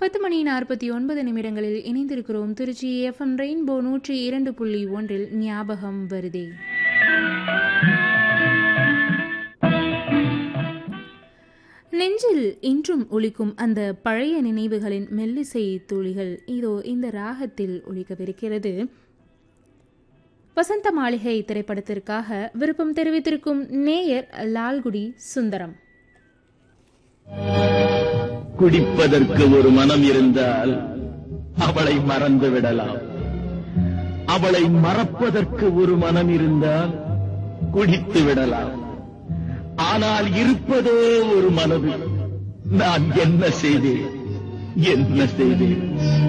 பத்து மணி நாற்பத்தி ஒன்பது நிமிடங்களில் இணைந்திருக்கிறோம் திருச்சி எஃப்எம் ரெயின்போ நூற்றி இரண்டு புள்ளி ஒன்றில் ஞாபகம் வருதே நெஞ்சில் இன்றும் ஒலிக்கும் அந்த பழைய நினைவுகளின் மெல்லிசை துளிகள் இதோ இந்த ராகத்தில் ஒலிக்கவிருக்கிறது வசந்த மாளிகை திரைப்படத்திற்காக விருப்பம் தெரிவித்திருக்கும் நேயர் லால்குடி சுந்தரம் குடிப்பதற்கு ஒரு மனம் இருந்தால் அவளை மறந்து விடலாம் அவளை மறப்பதற்கு ஒரு மனம் இருந்தால் குடித்து விடலாம் ஆனால் இருப்பதோ ஒரு மனது நான் என்ன செய்தேன் என்ன செய்தேன்